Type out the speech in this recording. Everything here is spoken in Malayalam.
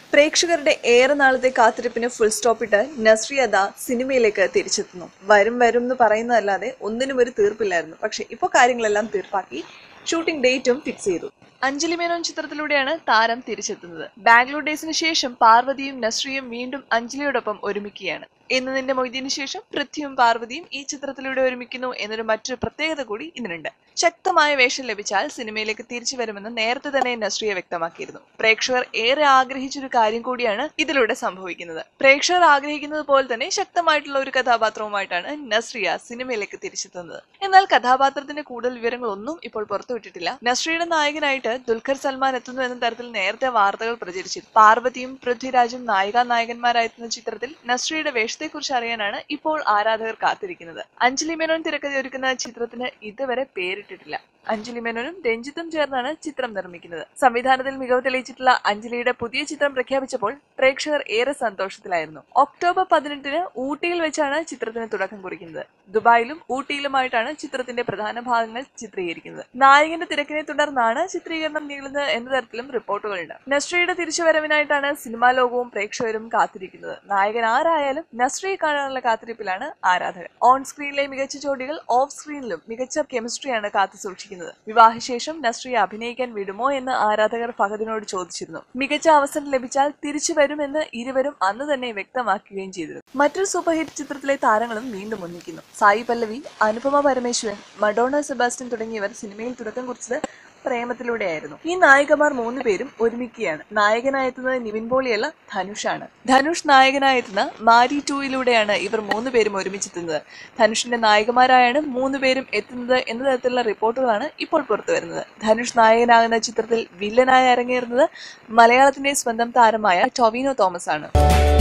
പ്രേക്ഷകരുടെ ഏറെ നാളത്തെ കാത്തിരിപ്പിന് ഫുൾ സ്റ്റോപ്പ് ഇട്ട് നസ്രി അദ സിനിമയിലേക്ക് തിരിച്ചെത്തുന്നു വരും വരും എന്ന് പറയുന്നതല്ലാതെ ഒന്നിനും ഒരു തീർപ്പില്ലായിരുന്നു പക്ഷെ ഇപ്പോൾ കാര്യങ്ങളെല്ലാം തീർപ്പാക്കി ഷൂട്ടിംഗ് ഡേറ്റും ഫിക്സ് ചെയ്തു അഞ്ജലി മേനോൻ ചിത്രത്തിലൂടെയാണ് താരം തിരിച്ചെത്തുന്നത് ബാംഗ്ലൂർ ഡേയ്സിന് ശേഷം പാർവതിയും നസ്രിയും വീണ്ടും അഞ്ജലിയോടൊപ്പം ഒരുമിക്കുകയാണ് ഇന്ന് നിന്റെ മൊയ്തീന് ശേഷം പൃഥ്വിയും പാർവതിയും ഈ ചിത്രത്തിലൂടെ ഒരുമിക്കുന്നു എന്നൊരു മറ്റൊരു പ്രത്യേകത കൂടി ഇതിനുണ്ട് ശക്തമായ വേഷം ലഭിച്ചാൽ സിനിമയിലേക്ക് തിരിച്ചു വരുമെന്ന് നേരത്തെ തന്നെ നസ്രിയ വ്യക്തമാക്കിയിരുന്നു പ്രേക്ഷകർ ഏറെ ആഗ്രഹിച്ചൊരു കാര്യം കൂടിയാണ് ഇതിലൂടെ സംഭവിക്കുന്നത് പ്രേക്ഷകർ ആഗ്രഹിക്കുന്നത് പോലെ തന്നെ ശക്തമായിട്ടുള്ള ഒരു കഥാപാത്രവുമായിട്ടാണ് നസ്രിയ സിനിമയിലേക്ക് തിരിച്ചെത്തുന്നത് എന്നാൽ കഥാപാത്രത്തിന്റെ കൂടുതൽ വിവരങ്ങളൊന്നും ഇപ്പോൾ പുറത്തുവിട്ടിട്ടില്ല നസ്രിയുടെ നായകനായിട്ട് ദുൽഖർ സൽമാൻ എത്തുന്നു എന്ന തരത്തിൽ നേരത്തെ വാർത്തകൾ പ്രചരിച്ചിരുന്നു പാർവതിയും പൃഥ്വിരാജും നായികാ നായകന്മാരായെത്തുന്ന ചിത്രത്തിൽ നസ്രിയുടെ വേഷത്തെക്കുറിച്ച് അറിയാനാണ് ഇപ്പോൾ ആരാധകർ കാത്തിരിക്കുന്നത് അഞ്ജലി മേനോൻ തിരക്കഥയൊരുക്കുന്ന ചിത്രത്തിന് ഇതുവരെ പേരിട്ടിട്ടില്ല അഞ്ജലി മേനോനും രഞ്ജിത്തും ചേർന്നാണ് ചിത്രം നിർമ്മിക്കുന്നത് സംവിധാനത്തിൽ മികവ് തെളിയിച്ചിട്ടുള്ള അഞ്ജലിയുടെ പുതിയ ചിത്രം പ്രഖ്യാപിച്ചപ്പോൾ പ്രേക്ഷകർ ഏറെ സന്തോഷത്തിലായിരുന്നു ഒക്ടോബർ പതിനെട്ടിന് ഊട്ടിയിൽ വെച്ചാണ് ചിത്രത്തിന് തുടക്കം കുറിക്കുന്നത് ദുബായിലും ഊട്ടിയിലുമായിട്ടാണ് ചിത്രത്തിന്റെ പ്രധാന ഭാഗങ്ങൾ ചിത്രീകരിക്കുന്നത് നായകന്റെ തിരക്കിനെ തുടർന്നാണ് ചിത്രീകരണം നീളുന്നത് എന്ന തരത്തിലും റിപ്പോർട്ടുകളുണ്ട് നസ്രിയുടെ തിരിച്ചുവരവിനായിട്ടാണ് സിനിമാ ലോകവും പ്രേക്ഷകരും കാത്തിരിക്കുന്നത് നായകൻ ആരായാലും നസ്രിയെ കാണാനുള്ള കാത്തിരിപ്പിലാണ് ആരാധകർ ഓൺ സ്ക്രീനിലെ മികച്ച ജോഡികൾ ഓഫ് സ്ക്രീനിലും മികച്ച കെമിസ്ട്രിയാണ് കാത്തു സൂക്ഷിക്കുന്നത് വിവാഹശേഷം നസ്രിയെ അഭിനയിക്കാൻ വിടുമോ എന്ന് ആരാധകർ ഫഹദിനോട് ചോദിച്ചിരുന്നു മികച്ച അവസരം ലഭിച്ചാൽ തിരിച്ചു വരുമെന്ന് ഇരുവരും അന്ന് തന്നെ വ്യക്തമാക്കുകയും ചെയ്തിരുന്നു മറ്റൊരു സൂപ്പർ ഹിറ്റ് ചിത്രത്തിലെ താരങ്ങളും വീണ്ടും ഒന്നിക്കുന്നു സായി പല്ലവി അനുപമ പരമേശ്വരൻ മഡോണ സെബാസ്റ്റ്യൻ തുടങ്ങിയവർ സിനിമയിൽ തുടക്കം കുറിച്ചത് പ്രേമത്തിലൂടെയായിരുന്നു ഈ നായികമാർ മൂന്ന് പേരും ഒരുമിക്കുകയാണ് നായകനായെത്തുന്നത് നിവിൻ പോളിയല്ല ധനുഷാണ് ധനുഷ് നായകനായെത്തുന്ന മാരി ടൂയിലൂടെയാണ് ഇവർ മൂന്ന് പേരും ഒരുമിച്ചെത്തുന്നത് ധനുഷിന്റെ നായകമാരായാണ് മൂന്ന് പേരും എത്തുന്നത് എന്ന തരത്തിലുള്ള റിപ്പോർട്ടുകളാണ് ഇപ്പോൾ പുറത്തു വരുന്നത് ധനുഷ് നായകനാകുന്ന ചിത്രത്തിൽ വില്ലനായി അരങ്ങേറുന്നത് മലയാളത്തിന്റെ സ്വന്തം താരമായ ടൊവിനോ തോമസ് ആണ്